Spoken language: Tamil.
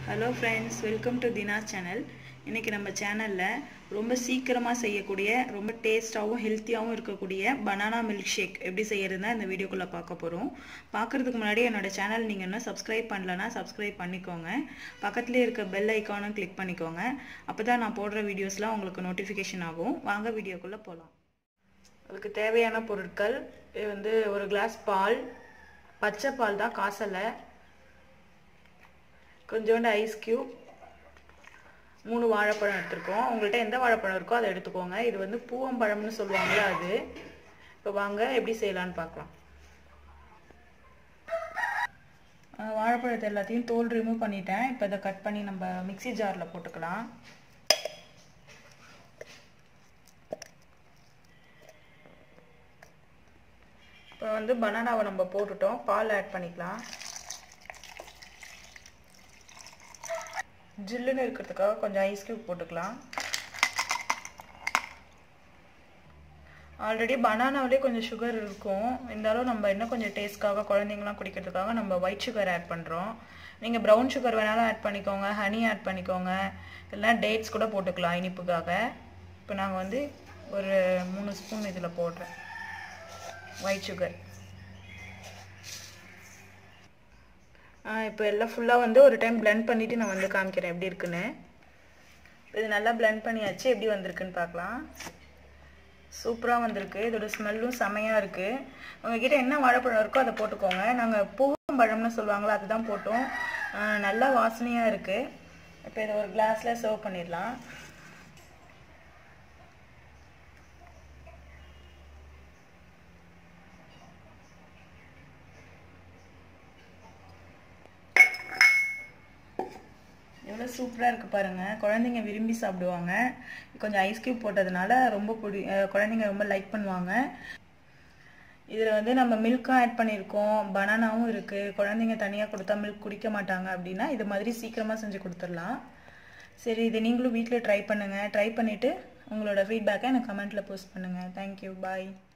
hello friends welcome to Dina channel இன்றைக்கி நம்ம சேனலில் ரொம்ப சீக்கிரமாக செய்யக்கூடிய ரொம்ப டேஸ்ட்டாகவும் ஹெல்த்தியாகவும் இருக்கக்கூடிய பனானா மில்க் ஷேக் எப்படி செய்யறதுனா இந்த வீடியோக்குள்ளே பார்க்க போகிறோம் பார்க்குறதுக்கு முன்னாடி என்னோட சேனல் நீங்கள் இன்னும் சப்ஸ்கிரைப் பண்ணலன்னா சப்ஸ்கிரைப் பண்ணிக்கோங்க பக்கத்துலேயே இருக்க பெல் ஐக்கானும் கிளிக் பண்ணிக்கோங்க அப்போ தான் நான் போடுற வீடியோஸ்லாம் உங்களுக்கு நோட்டிஃபிகேஷன் ஆகும் வாங்க வீடியோக்குள்ளே போகலாம் அதுக்கு தேவையான பொருட்கள் இது வந்து ஒரு கிளாஸ் பால் பச்சை பால் தான் காசலை கொஞ்சோண்டு ஐஸ் க்யூப் மூணு வாழைப்பழம் எடுத்துருக்கோம் உங்கள்கிட்ட எந்த வாழைப்பழம் இருக்கோ அதை எடுத்துக்கோங்க இது வந்து பூவம்பழம்னு சொல்லுவாங்கள்ல அது இப்போ வாங்க எப்படி செய்யலான்னு பார்க்கலாம் வாழைப்பழத்தை எல்லாத்தையும் தோல் ரிமூவ் பண்ணிட்டேன் இப்போ இதை கட் பண்ணி நம்ம மிக்சி ஜாரில் போட்டுக்கலாம் இப்போ வந்து பனானாவை நம்ம போட்டுட்டோம் பால் ஆட் பண்ணிக்கலாம் ஜில்லுன்னு இருக்கிறதுக்காக கொஞ்சம் ஐஸ் க்யூப் போட்டுக்கலாம் ஆல்ரெடி பனானாவிலே கொஞ்சம் சுகர் இருக்கும் இருந்தாலும் நம்ம இன்னும் கொஞ்சம் டேஸ்ட்காக குழந்தைங்களாம் குடிக்கிறதுக்காக நம்ம ஒயிட் சுகர் ஆட் பண்ணுறோம் நீங்கள் ப்ரௌன் சுகர் வேணாலும் ஆட் பண்ணிக்கோங்க ஹனி ஆட் பண்ணிக்கோங்க இல்லைனா டேட்ஸ் கூட போட்டுக்கலாம் இனிப்புக்காக இப்போ நாங்கள் வந்து ஒரு மூணு ஸ்பூன் இதில் போடுறேன் ஒயிட் சுகர் இப்போ எல்லாம் ஃபுல்லாக வந்து ஒரு டைம் பிளெண்ட் பண்ணிவிட்டு நான் வந்து காமிக்கிறேன் எப்படி இருக்குன்னு இது நல்லா பிளெண்ட் பண்ணியாச்சு எப்படி வந்திருக்குன்னு பார்க்கலாம் சூப்பராக வந்திருக்கு இதோட ஸ்மெல்லும் செமையாக இருக்குது உங்ககிட்ட என்ன வாழைப்பழம் இருக்கோ அதை போட்டுக்கோங்க நாங்கள் பூவம்பழம்னு சொல்லுவாங்களோ அதுதான் போட்டோம் நல்லா வாசனையாக இருக்குது இப்போ இதை ஒரு கிளாஸில் சர்வ் பண்ணிடலாம் எவ்வளோ சூப்பராக இருக்குது பாருங்கள் குழந்தைங்க விரும்பி சாப்பிடுவாங்க கொஞ்சம் ஐஸ் க்யூப் போட்டதுனால ரொம்ப பிடி குழந்தைங்க ரொம்ப லைக் பண்ணுவாங்க இதில் வந்து நம்ம மில்க்கும் ஆட் பண்ணியிருக்கோம் பனானாவும் இருக்குது குழந்தைங்க தனியாக கொடுத்தா மில்க் குடிக்க மாட்டாங்க அப்படின்னா இது மாதிரி சீக்கிரமாக செஞ்சு கொடுத்துடலாம் சரி இதை நீங்களும் வீட்டில் ட்ரை பண்ணுங்கள் ட்ரை பண்ணிவிட்டு உங்களோட ஃபீட்பேக்கை எனக்கு கமெண்ட்டில் போஸ்ட் பண்ணுங்கள் தேங்க்யூ பாய்